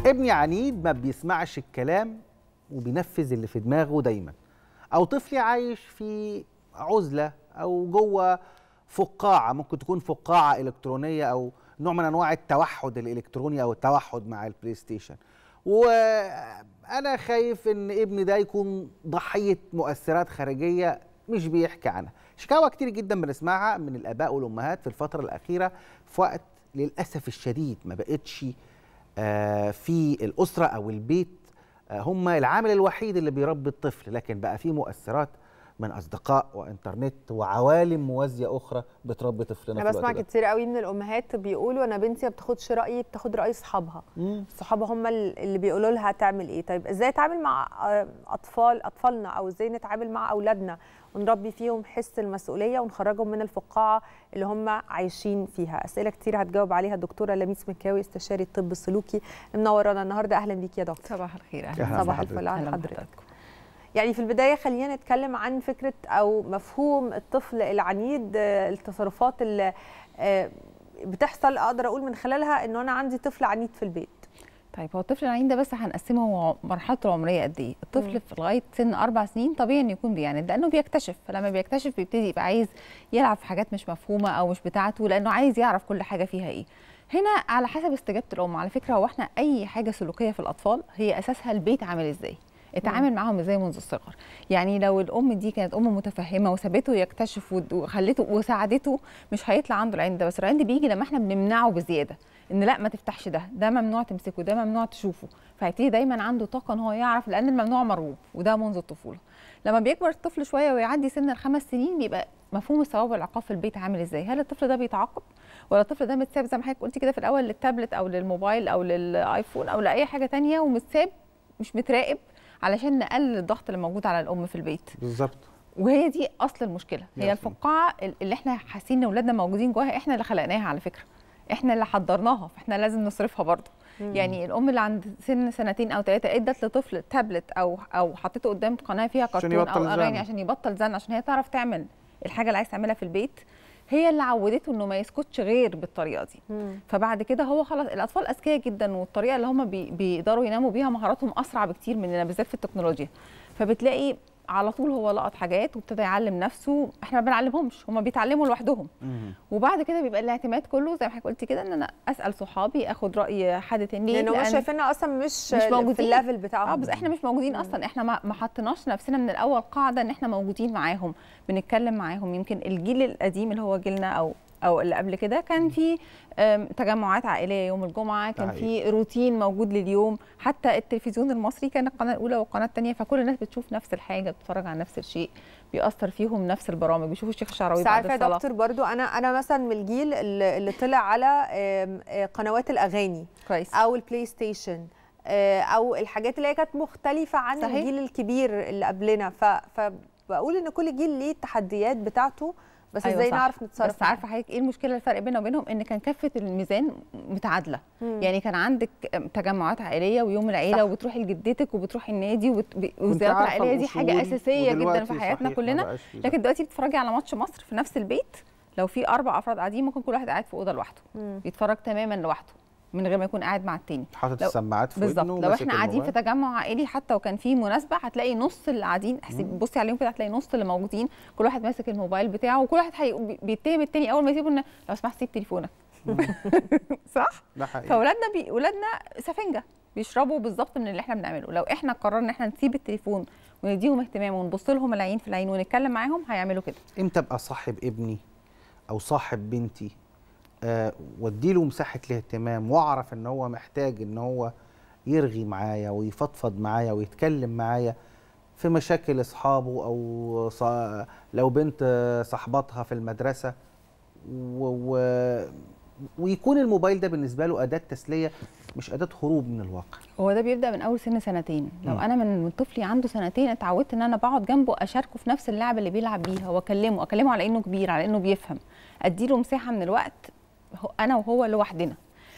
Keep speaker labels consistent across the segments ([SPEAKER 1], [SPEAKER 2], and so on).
[SPEAKER 1] ابني عنيد ما بيسمعش الكلام وبينفذ اللي في دماغه دايما او طفلي عايش في عزله او جوه فقاعه ممكن تكون فقاعه الكترونيه او نوع من انواع التوحد الالكتروني او التوحد مع البلاي ستيشن وانا خايف ان ابني ده يكون ضحيه مؤثرات خارجيه مش بيحكي عنها شكاوى كتير جدا بنسمعها من الاباء والامهات في الفتره الاخيره في وقت للاسف الشديد ما بقتش آه، في الاسره او البيت آه، هم العامل الوحيد اللي بيربي الطفل لكن بقى في مؤثرات من اصدقاء وانترنت وعوالم موازيه اخرى بتربي طفلنا
[SPEAKER 2] انا
[SPEAKER 1] في
[SPEAKER 2] بسمع
[SPEAKER 1] الوقت ده.
[SPEAKER 2] كتير قوي من الامهات بيقولوا انا بنتي ما بتاخدش رايي بتاخد راي اصحابها
[SPEAKER 1] مم.
[SPEAKER 2] صحابها هم اللي بيقولوا لها تعمل ايه طيب ازاي اتعامل مع آه، اطفال اطفالنا او ازاي نتعامل مع اولادنا ونربي فيهم حس المسؤوليه ونخرجهم من الفقاعه اللي هم عايشين فيها اسئله كتير هتجاوب عليها الدكتوره لميس مكاوي استشاري الطب السلوكي منورانا النهارده اهلا بيكي يا دكتور
[SPEAKER 3] صباح الخير
[SPEAKER 1] أهلاً
[SPEAKER 3] اهلا
[SPEAKER 2] صباح
[SPEAKER 1] بحضرتك.
[SPEAKER 2] الفل على
[SPEAKER 3] أهلاً
[SPEAKER 2] حضرتك
[SPEAKER 3] بحضرتك.
[SPEAKER 2] يعني في البداية خلينا نتكلم عن فكرة أو مفهوم الطفل العنيد آه، التصرفات اللي آه، بتحصل أقدر أقول من خلالها إنه أنا عندي طفل عنيد في البيت
[SPEAKER 3] طيب هو الطفل العنيد ده بس هنقسمه هو مرحلته العمريه قد ايه؟
[SPEAKER 2] مم.
[SPEAKER 3] الطفل في لغايه سن اربع سنين طبيعي انه يكون بيعند لانه بيكتشف فلما بيكتشف بيبتدي يبقى عايز يلعب في حاجات مش مفهومه او مش بتاعته لانه عايز يعرف كل حاجه فيها ايه. هنا على حسب استجابه الام على فكره هو احنا اي حاجه سلوكيه في الاطفال هي اساسها البيت عامل ازاي؟ اتعامل معاهم ازاي منذ الصغر يعني لو الام دي كانت ام متفهمه وسابته يكتشف ود- وخلته وساعدته مش هيطلع عنده العند ده بس العند بيجي لما احنا بنمنعه بزياده ان لا ما تفتحش ده ده ممنوع تمسكه ده ممنوع تشوفه فهيبتدي دايما عنده طاقه ان هو يعرف لان الممنوع مرغوب وده منذ الطفوله لما بيكبر الطفل شويه ويعدي سن الخمس سنين بيبقى مفهوم الثواب والعقاب في البيت عامل ازاي هل الطفل ده بيتعاقب ولا الطفل ده متساب زي ما حضرتك قلتي كده في الاول للتابلت او للموبايل او للايفون او لاي حاجه تانية ومتساب مش متراقب علشان نقلل الضغط اللي موجود على الام في البيت
[SPEAKER 1] بالظبط
[SPEAKER 3] وهي دي اصل المشكله هي
[SPEAKER 1] يا
[SPEAKER 3] الفقاعه اللي احنا حاسين ان اولادنا موجودين جواها احنا اللي خلقناها على فكره احنا اللي حضرناها فاحنا لازم نصرفها برضه يعني الام اللي عند سن سنتين او ثلاثه ادت لطفل تابلت او او حطيته قدام قناه فيها
[SPEAKER 1] عشان
[SPEAKER 3] كرتون او
[SPEAKER 1] يبطل
[SPEAKER 3] اغاني
[SPEAKER 1] زن.
[SPEAKER 3] عشان يبطل زن عشان هي تعرف تعمل الحاجه اللي عايز تعملها في البيت هي اللي عودته انه ما يسكتش غير بالطريقه دي فبعد كده هو خلاص الاطفال اذكياء جدا والطريقه اللي هم بي بيقدروا يناموا بيها مهاراتهم اسرع بكتير مننا بالذات في التكنولوجيا فبتلاقي على طول هو لقط حاجات وابتدى يعلم نفسه احنا ما بنعلمهمش هم بيتعلموا لوحدهم
[SPEAKER 1] مم.
[SPEAKER 3] وبعد كده بيبقى الاعتماد كله زي ما حضرتك قلتي كده ان انا اسال صحابي اخد راي حد تاني
[SPEAKER 2] لأن هم
[SPEAKER 3] لأن-
[SPEAKER 2] شايفيننا أصلا مش,
[SPEAKER 3] مش
[SPEAKER 2] في
[SPEAKER 3] موجودين.
[SPEAKER 2] الليفل بتاعهم
[SPEAKER 3] اه بس احنا مش موجودين اصلا احنا ما ما حطيناش نفسنا من الاول قاعده ان احنا موجودين معاهم بنتكلم معاهم يمكن الجيل القديم اللي هو جيلنا او او اللي قبل كده كان في آم، تجمعات عائليه يوم الجمعه كان في روتين موجود لليوم حتى التلفزيون المصري كان القناه الاولى والقناه الثانيه فكل الناس بتشوف نفس الحاجه بتتفرج على نفس الشيء بيأثر فيهم نفس البرامج بيشوفوا الشيخ الشعراوي
[SPEAKER 2] بس
[SPEAKER 3] بعد
[SPEAKER 2] عارفه يا
[SPEAKER 3] الصلاه
[SPEAKER 2] دكتور برضو انا انا مثلا من الجيل اللي اللي طلع على آم، آه، قنوات الاغاني
[SPEAKER 3] كويس
[SPEAKER 2] او البلاي ستيشن آه، او الحاجات اللي هي كانت مختلفه عن
[SPEAKER 3] صحيح.
[SPEAKER 2] الجيل الكبير اللي قبلنا ف- فبقول ان كل جيل ليه التحديات بتاعته بس
[SPEAKER 3] أيوة
[SPEAKER 2] ازاي
[SPEAKER 3] صح.
[SPEAKER 2] نعرف نتصرف
[SPEAKER 3] بس عارفه حضرتك ايه المشكله الفرق بيننا وبينهم ان كان كفه الميزان متعادله
[SPEAKER 2] مم.
[SPEAKER 3] يعني كان عندك تجمعات عائليه ويوم العيله
[SPEAKER 2] صح.
[SPEAKER 3] وبتروحي لجدتك وبتروحي النادي وبت-
[SPEAKER 1] كنت
[SPEAKER 3] والزيارات
[SPEAKER 1] عارفة
[SPEAKER 3] العائليه دي حاجه
[SPEAKER 1] الأصول،
[SPEAKER 3] اساسيه جدا
[SPEAKER 1] ودلوقتي
[SPEAKER 3] في حياتنا
[SPEAKER 1] صحيح ما
[SPEAKER 3] كلنا
[SPEAKER 1] بقاش في ده.
[SPEAKER 3] لكن دلوقتي بتتفرجي على ماتش مصر في نفس البيت لو في اربع افراد قاعدين ممكن كل واحد قاعد في اوضه لوحده
[SPEAKER 2] مم.
[SPEAKER 3] بيتفرج تماما لوحده من غير ما يكون قاعد مع التاني
[SPEAKER 1] حاطط
[SPEAKER 3] لو-
[SPEAKER 1] السماعات في
[SPEAKER 3] بالظبط
[SPEAKER 1] ودنه
[SPEAKER 3] لو
[SPEAKER 1] وماسك
[SPEAKER 3] احنا قاعدين في
[SPEAKER 1] الموبايل.
[SPEAKER 3] تجمع عائلي حتى وكان في مناسبه هتلاقي نص اللي قاعدين احسبي بصي عليهم كده هتلاقي نص اللي موجودين كل واحد ماسك الموبايل بتاعه وكل واحد حي... بي- بيتهم التاني اول ما يسيبه إن لو سمحت سيب تليفونك صح
[SPEAKER 1] ده حقيقي
[SPEAKER 3] فاولادنا بي... ولادنا سفنجه بيشربوا بالظبط من اللي احنا بنعمله لو احنا قررنا ان احنا نسيب التليفون ونديهم اهتمام ونبص لهم العين في العين ونتكلم معاهم هيعملوا كده
[SPEAKER 1] امتى ابقى صاحب ابني او صاحب بنتي آه واديله مساحه الاهتمام واعرف ان هو محتاج ان هو يرغي معايا ويفضفض معايا ويتكلم معايا في مشاكل اصحابه او صا... لو بنت آه، صاحباتها في المدرسه و... و... ويكون الموبايل ده بالنسبه له اداه تسليه مش اداه هروب من الواقع
[SPEAKER 3] هو ده بيبدا من اول سن سنتين لو
[SPEAKER 1] مم.
[SPEAKER 3] انا من من طفلي عنده سنتين اتعودت ان انا بقعد جنبه اشاركه في نفس اللعبه اللي بيلعب بيها واكلمه اكلمه على انه كبير على انه بيفهم اديله مساحه من الوقت هو- انا وهو لوحدنا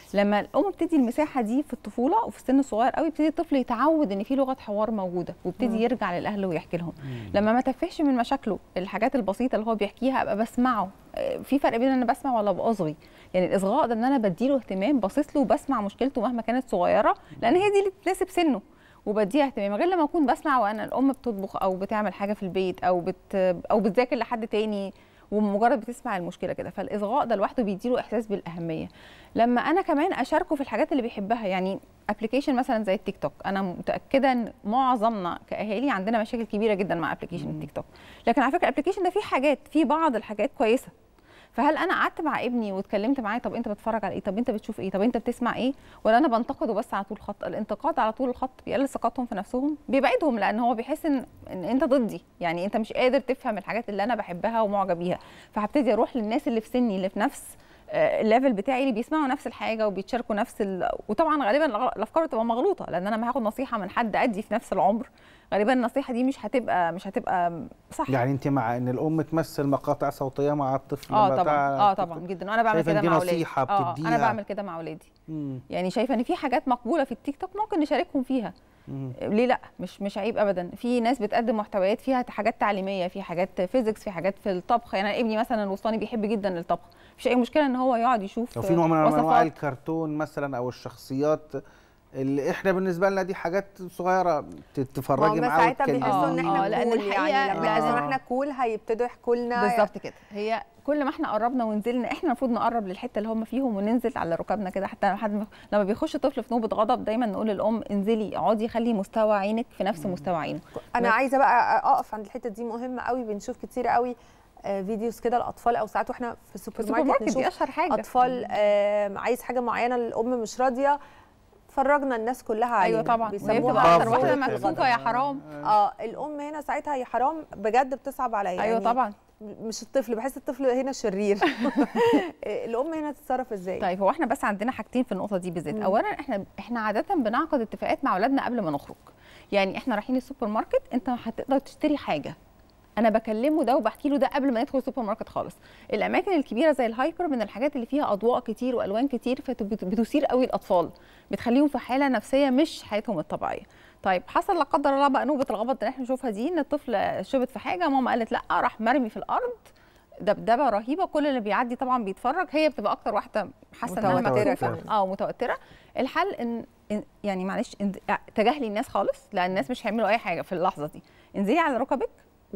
[SPEAKER 3] لما الام بتدي المساحه دي في الطفوله وفي السن الصغير قوي بيبتدي الطفل يتعود ان في لغه حوار موجوده ويبتدي يرجع للاهل ويحكي لهم لما ما تفهش من مشاكله الحاجات البسيطه اللي هو بيحكيها ابقى بسمعه آه، في فرق بين ان انا بسمع ولا باصغي يعني الاصغاء ده ان انا بديله اهتمام باصص له وبسمع مشكلته مهما كانت صغيره لان هي دي اللي تناسب سنه وبديها اهتمام غير لما اكون بسمع وانا الام بتطبخ او بتعمل حاجه في البيت او بت او بتذاكر لحد تاني ومجرد بتسمع المشكله كده فالاصغاء ده لوحده بيديله احساس بالاهميه لما انا كمان اشاركه في الحاجات اللي بيحبها يعني ابلكيشن مثلا زي التيك توك انا متاكده ان معظمنا كاهالي عندنا مشاكل كبيره جدا مع ابلكيشن التيك توك لكن على فكره الابلكيشن ده فيه حاجات فيه بعض الحاجات كويسه فهل انا قعدت مع ابني واتكلمت معاه طب انت بتتفرج على ايه طب انت بتشوف ايه طب انت بتسمع ايه ولا انا بنتقده بس على طول الخط الانتقاد على طول الخط بيقلل ثقتهم في نفسهم بيبعدهم لان هو بيحس ان ان انت ضدي يعني انت مش قادر تفهم الحاجات اللي انا بحبها ومعجب بيها فهبتدي اروح للناس اللي في سني اللي في نفس آه، الليفل بتاعي اللي بيسمعوا نفس الحاجه وبيتشاركوا نفس ال... وطبعا غالبا الغ- الافكار بتبقى مغلوطه لان انا لما هاخد نصيحه من حد ادي في نفس العمر غالبا النصيحه دي مش هتبقى مش هتبقى صح
[SPEAKER 1] يعني انت مع ان الام تمثل مقاطع صوتيه مع الطفل
[SPEAKER 3] اه
[SPEAKER 1] لما
[SPEAKER 3] طبعا
[SPEAKER 1] تع-
[SPEAKER 3] اه طبعا جدا وانا بعمل
[SPEAKER 1] شايفة
[SPEAKER 3] كده
[SPEAKER 1] إن دي
[SPEAKER 3] مع اولادي
[SPEAKER 1] نصيحة
[SPEAKER 3] اه انا
[SPEAKER 1] بتديها؟
[SPEAKER 3] بعمل كده مع اولادي
[SPEAKER 1] مم.
[SPEAKER 3] يعني شايفه ان في حاجات مقبوله في التيك توك ممكن نشاركهم فيها
[SPEAKER 1] مم.
[SPEAKER 3] ليه لا مش مش عيب ابدا في ناس بتقدم محتويات فيها حاجات تعليميه في حاجات فيزيكس في حاجات في الطبخ يعني أنا ابني مثلا الوسطاني بيحب جدا الطبخ مفيش اي مشكله ان هو يقعد يشوف
[SPEAKER 1] لو في نوع من انواع
[SPEAKER 3] وصفات.
[SPEAKER 1] الكرتون مثلا او الشخصيات اللي احنا بالنسبه لنا دي حاجات صغيره ت- تتفرجي
[SPEAKER 2] هم
[SPEAKER 1] معاه
[SPEAKER 2] ساعتها
[SPEAKER 1] وتتكلمي.
[SPEAKER 2] بيحسوا ان
[SPEAKER 3] آه،
[SPEAKER 2] احنا
[SPEAKER 3] آه، لأن
[SPEAKER 2] كول
[SPEAKER 3] الحقيقة
[SPEAKER 2] يعني لما
[SPEAKER 1] آه.
[SPEAKER 2] لازم احنا كول هيبتدوا يحكوا لنا
[SPEAKER 3] بالظبط كده هي كل ما احنا قربنا ونزلنا احنا المفروض نقرب للحته اللي هم فيهم وننزل على ركبنا كده حتى لما حد لما بيخش طفل في نوبه غضب دايما نقول للام انزلي اقعدي خلي مستوى عينك في نفس مستوى عينه
[SPEAKER 2] انا
[SPEAKER 3] بس-
[SPEAKER 2] عايزه بقى اقف عند الحته دي مهمه قوي بنشوف كتير قوي آه، فيديوز كده الاطفال او ساعات واحنا في السوبر
[SPEAKER 3] السوبر
[SPEAKER 2] ماركت
[SPEAKER 3] ماركت
[SPEAKER 2] نشوف
[SPEAKER 3] دي اشهر حاجه
[SPEAKER 2] اطفال آه، عايز حاجه معينه الام مش راضيه فرجنا الناس كلها عليها
[SPEAKER 3] ايوه طبعا وهي
[SPEAKER 2] بيسموها
[SPEAKER 3] بتبقى اكتر
[SPEAKER 1] غضب.
[SPEAKER 3] واحده
[SPEAKER 1] غضب.
[SPEAKER 3] مكسوفه يا حرام
[SPEAKER 2] اه الام هنا ساعتها هي حرام بجد بتصعب عليا
[SPEAKER 3] ايوه
[SPEAKER 2] يعني
[SPEAKER 3] طبعا
[SPEAKER 2] مش الطفل بحس الطفل هنا شرير الام هنا تتصرف ازاي
[SPEAKER 3] طيب هو احنا بس عندنا حاجتين في النقطه دي بالذات
[SPEAKER 2] مم.
[SPEAKER 3] اولا احنا احنا عاده بنعقد اتفاقات مع اولادنا قبل ما نخرج يعني احنا رايحين السوبر ماركت انت هتقدر تشتري حاجه انا بكلمه ده وبحكي له ده قبل ما ندخل السوبر ماركت خالص الاماكن الكبيره زي الهايبر من الحاجات اللي فيها اضواء كتير والوان كتير فبتثير قوي الاطفال بتخليهم في حاله نفسيه مش حياتهم الطبيعيه طيب حصل لا قدر الله بقى نوبه الغضب اللي احنا بنشوفها دي ان الطفل شبط في حاجه ماما قالت لا راح مرمي في الارض دبدبه رهيبه كل اللي بيعدي طبعا بيتفرج هي بتبقى اكتر واحده حاسه انها
[SPEAKER 2] متوترة
[SPEAKER 3] مكسوفه
[SPEAKER 2] كمان.
[SPEAKER 3] اه متوتره الحل ان إن- يعني معلش إن- تجاهلي الناس خالص لان الناس مش هيعملوا اي حاجه في اللحظه دي انزلي على ركبك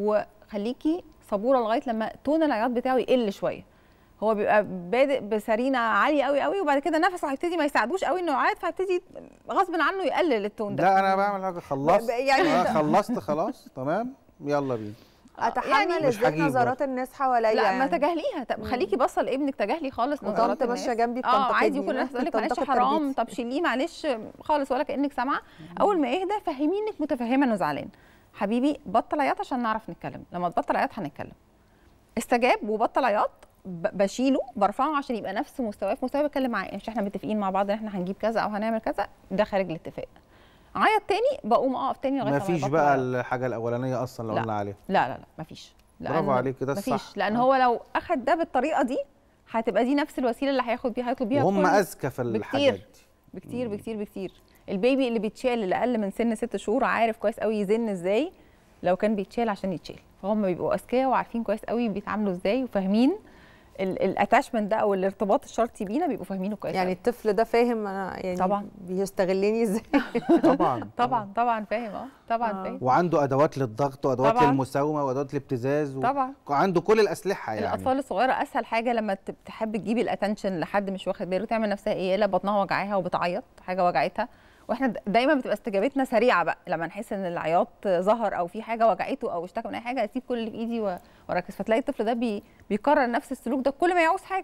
[SPEAKER 3] وخليكي صبوره لغايه لما تون العياط بتاعه يقل شويه هو بيبقى بادئ بسرينه عاليه قوي قوي وبعد كده نفسه هيبتدي ما يساعدوش قوي انه يعيط فهيبتدي غصب عنه يقلل التون ده
[SPEAKER 1] لا انا بعمل حاجه خلصت
[SPEAKER 2] يعني
[SPEAKER 1] انا خلصت خلاص تمام يلا بينا
[SPEAKER 2] اتحمل
[SPEAKER 3] يعني
[SPEAKER 1] مش
[SPEAKER 2] ازاي
[SPEAKER 1] هجيب
[SPEAKER 2] نظرات الناس حواليا
[SPEAKER 3] لا ما
[SPEAKER 2] يعني.
[SPEAKER 3] تجاهليها طب خليكي باصه لابنك تجاهلي خالص
[SPEAKER 2] وطنط
[SPEAKER 3] نظرات
[SPEAKER 2] ماشية
[SPEAKER 3] الناس
[SPEAKER 2] جنبي
[SPEAKER 3] اه
[SPEAKER 2] بتنتقدني،
[SPEAKER 3] عادي وكل الناس تقول لك معلش
[SPEAKER 2] بتنتقد
[SPEAKER 3] حرام
[SPEAKER 2] تربيتي.
[SPEAKER 3] طب شيليه معلش خالص ولا كانك سامعه اول ما يهدى فهميه انك متفهمه انه زعلان حبيبي بطل عياط عشان نعرف نتكلم لما تبطل عياط هنتكلم استجاب وبطل عياط ب- بشيله برفعه عشان يبقى نفس مستواه في مستوى بتكلم معاه مش احنا متفقين مع بعض ان احنا هنجيب كذا او هنعمل كذا ده خارج الاتفاق عيط تاني بقوم اقف تاني لغايه
[SPEAKER 1] ما
[SPEAKER 3] لما
[SPEAKER 1] فيش
[SPEAKER 3] يبطل
[SPEAKER 1] بقى
[SPEAKER 3] عياط.
[SPEAKER 1] الحاجه الاولانيه اصلا اللي
[SPEAKER 3] لا.
[SPEAKER 1] قلنا عليها
[SPEAKER 3] لا لا لا مفيش
[SPEAKER 1] برافو
[SPEAKER 3] لأن-
[SPEAKER 1] عليك، ده
[SPEAKER 3] مفيش
[SPEAKER 1] الصح.
[SPEAKER 3] لان
[SPEAKER 1] آه.
[SPEAKER 3] هو لو اخد ده بالطريقه دي هتبقى دي نفس الوسيله اللي هياخد بيها هيطلب بيها
[SPEAKER 1] وهم
[SPEAKER 3] كل-
[SPEAKER 1] اذكى في الحاجات دي
[SPEAKER 3] بكتير بكتير بكتير البيبي اللي بيتشال اللي اقل من سن ست شهور عارف كويس قوي يزن ازاي لو كان بيتشال عشان يتشال فهم بيبقوا اذكياء وعارفين كويس قوي بيتعاملوا ازاي وفاهمين الاتاشمنت ده او الارتباط الشرطي بينا بيبقوا فاهمينه كويس
[SPEAKER 2] يعني
[SPEAKER 3] يعني
[SPEAKER 2] الطفل ده فاهم انا يعني
[SPEAKER 3] طبعاً.
[SPEAKER 2] بيستغلني ازاي
[SPEAKER 1] طبعا
[SPEAKER 3] طبعا طبعا فاهم اه طبعا
[SPEAKER 2] آه.
[SPEAKER 3] فاهم
[SPEAKER 1] وعنده ادوات للضغط وادوات
[SPEAKER 3] طبعاً.
[SPEAKER 1] للمساومه وادوات الابتزاز و...
[SPEAKER 3] طبعا
[SPEAKER 1] عنده كل الاسلحه يعني
[SPEAKER 3] الاطفال الصغيره اسهل حاجه لما ت- تحب تجيبي الاتنشن لحد مش واخد باله تعمل نفسها ايه لا بطنها وجعاها وبتعيط حاجه وجعتها واحنا د- دايما بتبقى استجابتنا سريعه بقى لما نحس ان العياط ظهر او في حاجه وجعته او اشتكى من اي حاجه اسيب كل اللي في ايدي و- واركز فتلاقي الطفل ده بي بيكرر نفس السلوك ده كل ما يعوز حاجه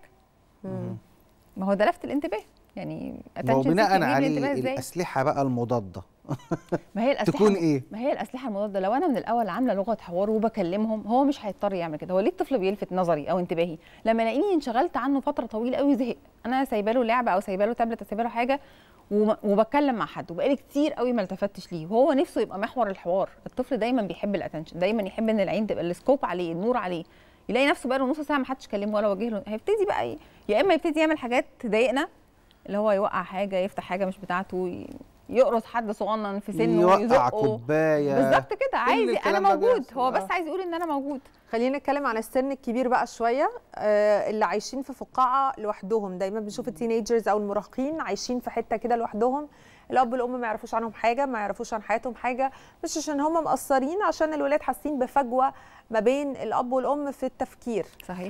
[SPEAKER 3] ما هو ده لفت الانتباه يعني
[SPEAKER 1] ما هو
[SPEAKER 3] attention
[SPEAKER 1] بناء
[SPEAKER 3] seeking يجيب
[SPEAKER 1] عليه
[SPEAKER 3] الانتباه ازاي
[SPEAKER 1] الاسلحه بقى المضاده
[SPEAKER 3] ما هي الاسلحه
[SPEAKER 1] تكون ايه
[SPEAKER 3] ما هي الاسلحه المضاده لو انا من الاول عامله لغه حوار وبكلمهم هو مش هيضطر يعمل كده هو ليه الطفل بيلفت نظري او انتباهي لما الاقيني انشغلت عنه فتره طويله قوي زهق انا سايبه له لعبه او سايبه له تابلت او سايبه له حاجه وم- وبتكلم مع حد وبقالي كتير قوي ما التفتش ليه وهو نفسه يبقى محور الحوار الطفل دايما بيحب الاتنشن دايما يحب ان العين تبقى السكوب عليه النور عليه يلاقي نفسه بقاله نص ساعه ما حدش كلمه ولا وجه له هيبتدي بقى ي- يا اما يبتدي يعمل حاجات تضايقنا اللي هو يوقع حاجه يفتح حاجه مش بتاعته ي- يقرص حد صغنن في سنه
[SPEAKER 1] يوقع
[SPEAKER 3] ويزقه
[SPEAKER 1] كوبايه
[SPEAKER 3] بالظبط كده عايز انا
[SPEAKER 1] الكلام ده
[SPEAKER 3] موجود
[SPEAKER 1] بيحصل.
[SPEAKER 3] هو
[SPEAKER 1] آه.
[SPEAKER 3] بس عايز يقول ان انا موجود
[SPEAKER 2] خلينا نتكلم عن السن الكبير بقى شويه آه، اللي عايشين في فقاعه لوحدهم دايما بنشوف التينيجرز او المراهقين عايشين في حته كده لوحدهم الاب والام ما يعرفوش عنهم حاجه ما يعرفوش عن حياتهم حاجه مش عشان هم مقصرين عشان الولاد حاسين بفجوه ما بين الاب والام في التفكير
[SPEAKER 3] صحيح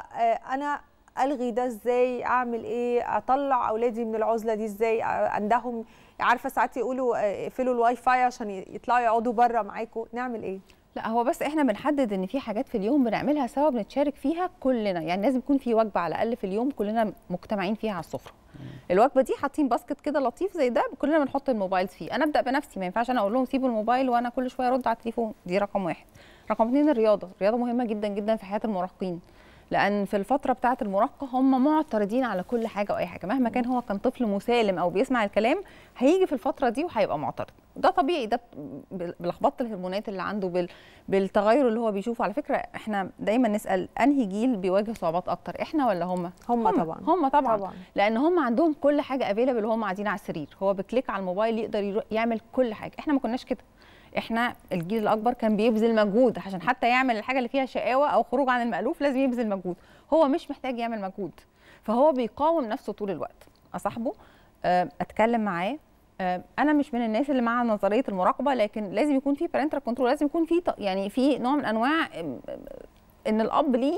[SPEAKER 2] فانا الغي ده ازاي اعمل ايه اطلع اولادي من العزله دي ازاي عندهم عارفه ساعات يقولوا آه، اقفلوا الواي فاي عشان يطلعوا يقعدوا بره معاكم نعمل ايه
[SPEAKER 3] لا هو بس احنا بنحدد ان في حاجات في اليوم بنعملها سوا بنتشارك فيها كلنا يعني لازم يكون في وجبه على الاقل في اليوم كلنا مجتمعين فيها على السفره الوجبه دي حاطين باسكت كده لطيف زي ده كلنا بنحط الموبايل فيه انا ابدا بنفسي ما ينفعش انا اقول لهم سيبوا الموبايل وانا كل شويه ارد على التليفون دي رقم واحد رقم اتنين الرياضه الرياضه مهمه جدا جدا في حياه المراهقين لان في الفتره بتاعه المراهقه هم معترضين على كل حاجه واي حاجه مهما كان هو كان طفل مسالم او بيسمع الكلام هيجي في الفتره دي وهيبقى معترض ده طبيعي ده ب- بلخبطه الهرمونات اللي عنده بال... بالتغير اللي هو بيشوفه على فكره احنا دايما نسال انهي جيل بيواجه صعوبات اكتر احنا ولا هم
[SPEAKER 2] هم طبعا
[SPEAKER 3] هم طبعا,
[SPEAKER 2] طبعا.
[SPEAKER 3] لان هم عندهم كل حاجه افيلبل وهم قاعدين على السرير هو بكليك على الموبايل يقدر يرو- يعمل كل حاجه احنا ما كناش كده احنا الجيل الاكبر كان بيبذل مجهود عشان حتى يعمل الحاجه اللي فيها شقاوه او خروج عن المالوف لازم يبذل مجهود هو مش محتاج يعمل مجهود فهو بيقاوم نفسه طول الوقت اصاحبه آه، اتكلم معاه آه، انا مش من الناس اللي مع نظريه المراقبه لكن لازم يكون في بارنتال كنترول لازم يكون في ط- يعني في نوع من انواع آم، آم، ان الاب ليه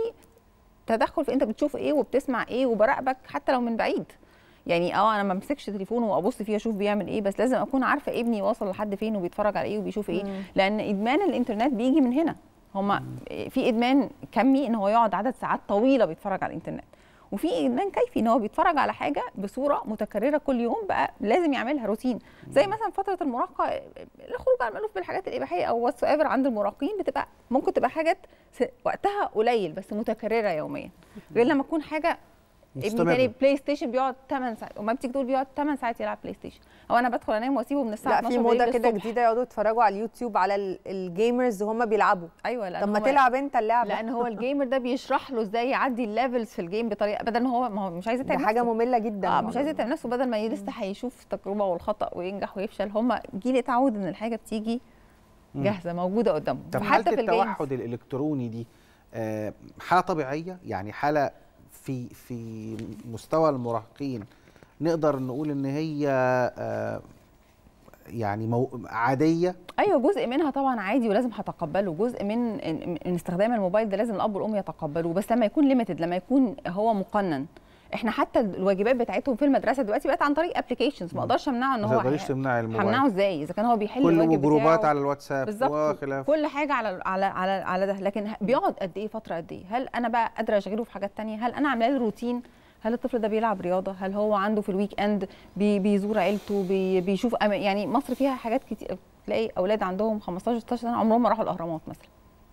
[SPEAKER 3] تدخل في انت بتشوف ايه وبتسمع ايه وبراقبك حتى لو من بعيد يعني اه انا ما امسكش تليفونه وابص فيه اشوف بيعمل ايه بس لازم اكون عارفه ابني واصل لحد فين وبيتفرج على ايه وبيشوف ايه
[SPEAKER 2] مم.
[SPEAKER 3] لان ادمان الانترنت بيجي من هنا هما في ادمان كمي ان هو يقعد عدد ساعات طويله بيتفرج على الانترنت وفي ادمان كيفي ان هو بيتفرج على حاجه بصوره متكرره كل يوم بقى لازم يعملها روتين زي مثلا فتره المراهقه الخروج على المألوف بالحاجات الاباحيه او واتس ايفر عند المراهقين بتبقى ممكن تبقى حاجات س- وقتها قليل بس متكرره يوميا غير لما تكون حاجه ابني
[SPEAKER 1] مستمرة.
[SPEAKER 3] تاني بلاي ستيشن بيقعد 8 ساعات وما بتيجي تقول بيقعد 8 ساعات يلعب بلاي ستيشن او انا بدخل انام واسيبه من الساعه
[SPEAKER 2] لا
[SPEAKER 3] 12
[SPEAKER 2] في
[SPEAKER 3] بالليل
[SPEAKER 2] موضه كده
[SPEAKER 3] للصبح.
[SPEAKER 2] جديده يقعدوا يتفرجوا على اليوتيوب على ال- الجيمرز وهم بيلعبوا
[SPEAKER 3] ايوه لان
[SPEAKER 2] طب ما
[SPEAKER 3] هو-
[SPEAKER 2] تلعب انت اللعبه
[SPEAKER 3] لان هو الجيمر ده بيشرح له ازاي يعدي الليفلز في الجيم بطريقه بدل ما هو ما هو مش عايز
[SPEAKER 2] ده
[SPEAKER 3] يتعب
[SPEAKER 2] حاجه
[SPEAKER 3] نفسه.
[SPEAKER 2] ممله جدا
[SPEAKER 3] اه مش عايز يتعب نفسه بدل ما لسه هيشوف التجربه والخطا وينجح ويفشل هم جيل اتعود ان الحاجه بتيجي جاهزه موجوده قدامه
[SPEAKER 1] طب
[SPEAKER 3] وحتى
[SPEAKER 1] حاله
[SPEAKER 3] في الجيمز
[SPEAKER 1] التوحد الالكتروني دي آه، حاله طبيعيه يعني حاله في في مستوى المراهقين نقدر نقول ان هي آه، يعني مو عاديه
[SPEAKER 3] ايوه جزء منها طبعا عادي ولازم هتقبله جزء من من استخدام الموبايل ده لازم الاب والام يتقبلوه بس لما يكون ليميتد لما يكون هو مقنن احنا حتى الواجبات بتاعتهم في المدرسه دلوقتي بقت عن طريق ابلكيشنز ما اقدرش امنعه ان
[SPEAKER 1] ما
[SPEAKER 3] هو
[SPEAKER 1] تقدريش
[SPEAKER 3] هي-
[SPEAKER 1] تمنعي الموبايل
[SPEAKER 3] همنعه ازاي اذا كان هو بيحل
[SPEAKER 1] كل
[SPEAKER 3] الواجب
[SPEAKER 1] جروبات
[SPEAKER 3] بتاعه
[SPEAKER 1] على الواتساب
[SPEAKER 3] بالظبط
[SPEAKER 1] وخلاف
[SPEAKER 3] كل حاجه على على على على ده لكن ه- بيقعد قد ايه فتره قد ايه هل انا بقى قادره اشغله في حاجات تانية هل انا عامله له روتين هل الطفل ده بيلعب رياضه هل هو عنده في الويك اند بي بيزور عيلته بي بيشوف أم... يعني مصر فيها حاجات كتير تلاقي اولاد عندهم 15 16 سنه عمرهم ما راحوا الاهرامات مثلا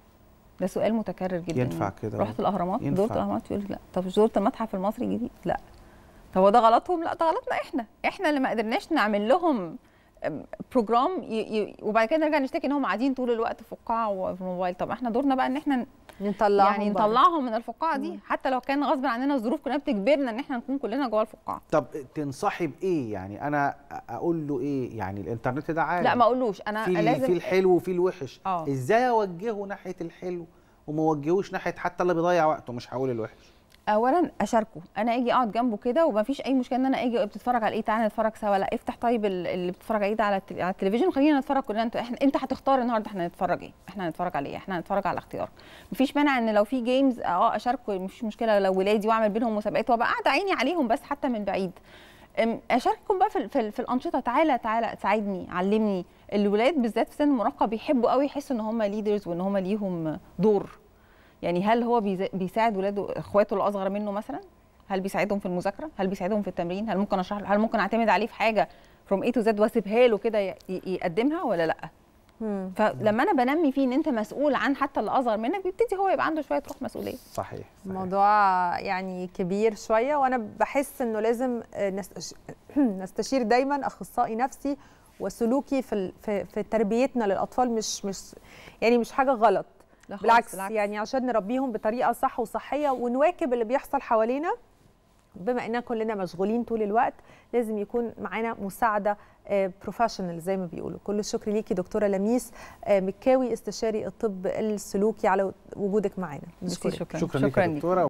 [SPEAKER 3] ده سؤال متكرر جدا
[SPEAKER 1] ينفع
[SPEAKER 3] يعني.
[SPEAKER 1] كده
[SPEAKER 3] رحت الاهرامات
[SPEAKER 1] ينفع.
[SPEAKER 3] زرت الاهرامات يقول لك لا طب زرت المتحف المصري الجديد لا طب هو ده غلطهم لا ده غلطنا احنا احنا اللي ما قدرناش نعمل لهم أم، بروجرام ي... ي... وبعد كده نرجع نشتكي ان هم قاعدين طول الوقت في فقاعه وفي الموبايل طب احنا دورنا بقى ان احنا
[SPEAKER 2] نطلعهم
[SPEAKER 3] يعني
[SPEAKER 2] بره.
[SPEAKER 3] نطلعهم من الفقاعه دي حتى لو كان غصب عننا الظروف كلها بتجبرنا ان احنا نكون كلنا جوه الفقاعه
[SPEAKER 1] طب تنصحي بايه يعني انا اقول له ايه يعني الانترنت ده عالم
[SPEAKER 3] لا ما اقولوش انا
[SPEAKER 1] في ال- في
[SPEAKER 3] لازم
[SPEAKER 1] الحلو وفي الوحش
[SPEAKER 3] آه.
[SPEAKER 1] ازاي اوجهه ناحيه الحلو وما اوجهوش ناحيه حتى اللي بيضيع وقته مش هقول الوحش
[SPEAKER 3] اولا اشاركه انا اجي اقعد جنبه كده وما فيش اي مشكله ان انا اجي بتتفرج على ايه تعالى نتفرج سوا لا افتح طيب ال- اللي بتتفرج عليه ده على التل- على التلفزيون وخلينا نتفرج كلنا انت احنا انت هتختار النهارده احنا هنتفرج ايه احنا هنتفرج على ايه احنا هنتفرج على اختيار مفيش مانع ان لو في جيمز اه اشاركه مفيش مشكله لو ولادي واعمل بينهم مسابقات وابقى قاعده عيني عليهم بس حتى من بعيد أم، اشارككم بقى في, ال- في, ال- في الانشطه تعالى تعالى ساعدني علمني الولاد بالذات في سن المراهقه بيحبوا قوي يحسوا ان هم ليدرز وان هم ليهم دور يعني هل هو بيز- بيساعد ولاده اخواته الاصغر منه مثلا هل بيساعدهم في المذاكره هل بيساعدهم في التمرين هل ممكن اشرح له هل ممكن اعتمد عليه في حاجه فروم اي تو زد واسيبها له كده ي- ي- يقدمها ولا لا
[SPEAKER 2] مم.
[SPEAKER 3] فلما انا بنمي فيه ان انت مسؤول عن حتى اللي اصغر منك بيبتدي هو يبقى عنده شويه روح مسؤوليه
[SPEAKER 1] صحيح, صحيح.
[SPEAKER 2] الموضوع يعني كبير شويه وانا بحس انه لازم آه، نستش- نستشير دايما اخصائي نفسي وسلوكي في ال- في, في تربيتنا للاطفال مش مش يعني مش حاجه غلط
[SPEAKER 3] لا خالص،
[SPEAKER 2] بالعكس, بالعكس يعني عشان نربيهم بطريقه صح وصحيه ونواكب اللي بيحصل حوالينا بما اننا كلنا مشغولين طول الوقت لازم يكون معانا مساعده بروفيشنال زي ما بيقولوا كل الشكر ليكي دكتوره لميس آه، مكاوي استشاري الطب السلوكي على وجودك معانا
[SPEAKER 3] ميرسي،
[SPEAKER 2] بشكرك.
[SPEAKER 3] شكرا
[SPEAKER 1] شكرا لك يا
[SPEAKER 3] ليك.
[SPEAKER 1] دكتوره